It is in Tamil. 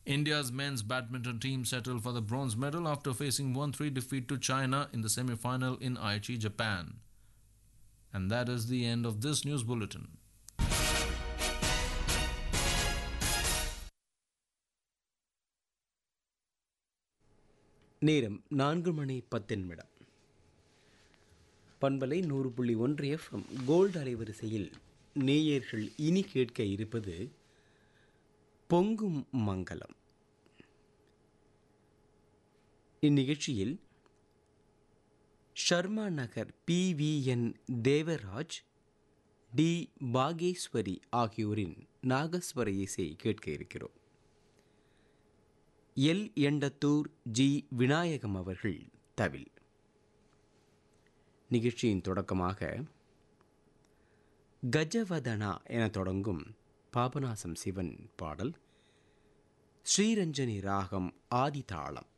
India's men's badminton team settled for the bronze medal after facing 1 3 defeat to China in the semi final in Aichi, Japan. And that is the end of this news bulletin. நேரம் நான்கு மணி பத்து நிமிடம் பண்பலை நூறு புள்ளி ஒன்று எஃப்எம் கோல்டு அலைவரிசையில் நேயர்கள் இனி கேட்க இருப்பது பொங்கும் மங்களம் இந்நிகழ்ச்சியில் Sharma Nagar P V N Devaraj D Bageshwari ஆகியோரின் நாகஸ்வர இசை கேட்க இருக்கிறோம் எல் எண்டத்தூர் ஜி விநாயகம் அவர்கள் தவில் நிகழ்ச்சியின் தொடக்கமாக கஜவதனா என தொடங்கும் பாபநாசம் சிவன் பாடல் ஸ்ரீரஞ்சனி ராகம் ஆதிதாளம்